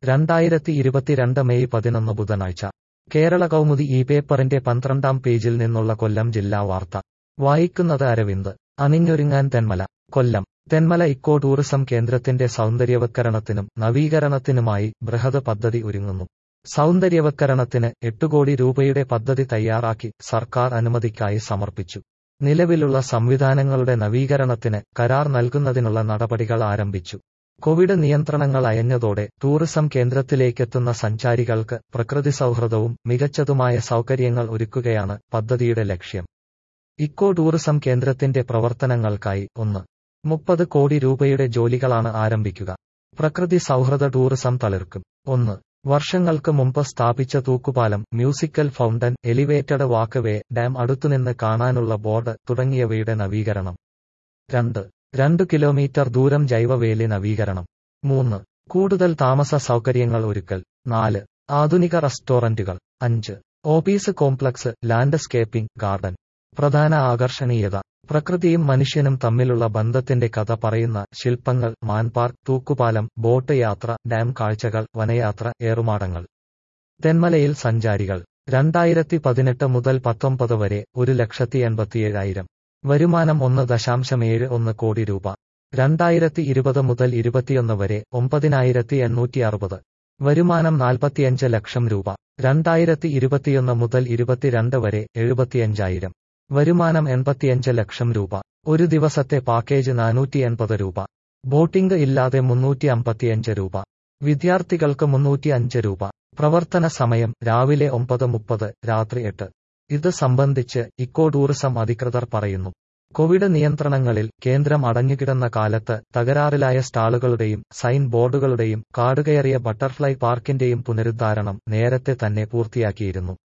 രണ്ടായിരത്തി ഇരുപത്തിരണ്ട് മെയ് പതിനൊന്ന് ബുധനാഴ്ച കേരള കൗമുദി ഈ പേപ്പറിന്റെ പന്ത്രണ്ടാം പേജിൽ നിന്നുള്ള കൊല്ലം ജില്ലാ വാർത്ത വായിക്കുന്നത് അരവിന്ദ് അണിഞ്ഞൊരുങ്ങാൻ തെന്മല കൊല്ലം തെന്മല ഇക്കോ ടൂറിസം കേന്ദ്രത്തിന്റെ സൗന്ദര്യവത്കരണത്തിനും നവീകരണത്തിനുമായി ബൃഹത് പദ്ധതി ഒരുങ്ങുന്നു സൗന്ദര്യവത്കരണത്തിന് എട്ട് കോടി രൂപയുടെ പദ്ധതി തയ്യാറാക്കി സർക്കാർ അനുമതിക്കായി സമർപ്പിച്ചു നിലവിലുള്ള സംവിധാനങ്ങളുടെ നവീകരണത്തിന് കരാർ നൽകുന്നതിനുള്ള നടപടികൾ ആരംഭിച്ചു കോവിഡ് നിയന്ത്രണങ്ങൾ അയഞ്ഞതോടെ ടൂറിസം കേന്ദ്രത്തിലേക്കെത്തുന്ന സഞ്ചാരികൾക്ക് പ്രകൃതി സൗഹൃദവും മികച്ചതുമായ സൗകര്യങ്ങൾ ഒരുക്കുകയാണ് പദ്ധതിയുടെ ലക്ഷ്യം ഇക്കോ ടൂറിസം കേന്ദ്രത്തിന്റെ പ്രവർത്തനങ്ങൾക്കായി ഒന്ന് മുപ്പത് കോടി രൂപയുടെ ജോലികളാണ് ആരംഭിക്കുക പ്രകൃതി സൗഹൃദ ടൂറിസം തളിർക്കും ഒന്ന് വർഷങ്ങൾക്ക് മുമ്പ് സ്ഥാപിച്ച തൂക്കുപാലം musical fountain elevated walkway dam അടുത്തുനിന്ന് കാണാനുള്ള ബോർഡ് തുടങ്ങിയവയുടെ നവീകരണം രണ്ട് രണ്ടു കിലോമീറ്റർ ദൂരം ജൈവവേലി നവീകരണം മൂന്ന് കൂടുതൽ താമസ സൗകര്യങ്ങൾ ഒരുക്കൽ നാല് ആധുനിക റെസ്റ്റോറന്റുകൾ അഞ്ച് ഓഫീസ് കോംപ്ലക്സ് ലാൻഡ്സ്കേപ്പിംഗ് ഗാർഡൻ പ്രധാന ആകർഷണീയത പ്രകൃതിയും മനുഷ്യനും തമ്മിലുള്ള ബന്ധത്തിന്റെ കഥ പറയുന്ന ശില്പങ്ങൾ മാൻപാർക്ക് തൂക്കുപാലം ബോട്ട് യാത്ര ഡാം കാഴ്ചകൾ വനയാത്ര ഏറുമാടങ്ങൾ തെന്മലയിൽ സഞ്ചാരികൾ രണ്ടായിരത്തി പതിനെട്ട് മുതൽ പത്തൊമ്പത് വരെ ഒരു ലക്ഷത്തി എൺപത്തിയേഴായിരം വരുമാനം ഒന്ന് ദശാംശം ഏഴ് ഒന്ന് കോടി രൂപ രണ്ടായിരത്തി ഇരുപത് മുതൽ ഇരുപത്തിയൊന്ന് വരെ ഒമ്പതിനായിരത്തി എണ്ണൂറ്റി അറുപത് വരുമാനം നാൽപ്പത്തിയഞ്ച് ലക്ഷം രൂപ രണ്ടായിരത്തി ഇരുപത്തിയൊന്ന് മുതൽ ഇരുപത്തിരണ്ട് വരെ എഴുപത്തിയഞ്ചായിരം വരുമാനം എൺപത്തിയഞ്ച് ലക്ഷം രൂപ ഒരു ദിവസത്തെ പാക്കേജ് നാനൂറ്റി എൺപത് രൂപ ബോട്ടിംഗ് ഇല്ലാതെ മുന്നൂറ്റി അമ്പത്തിയഞ്ച് രൂപ വിദ്യാർത്ഥികൾക്ക് മുന്നൂറ്റി അഞ്ച് രൂപ പ്രവർത്തന സമയം രാവിലെ ഒമ്പത് മുപ്പത് രാത്രി എട്ട് ഇത് സംബന്ധിച്ച് ഇക്കോ ടൂറിസം അധികൃതർ പറയുന്നു കോവിഡ് നിയന്ത്രണങ്ങളിൽ കേന്ദ്രം അടഞ്ഞുകിടന്ന കാലത്ത് തകരാറിലായ സ്റ്റാളുകളുടെയും സൈൻ ബോർഡുകളുടെയും കാടുകയറിയ ബട്ടർഫ്ലൈ പാർക്കിന്റെയും പുനരുദ്ധാരണം നേരത്തെ തന്നെ പൂർത്തിയാക്കിയിരുന്നു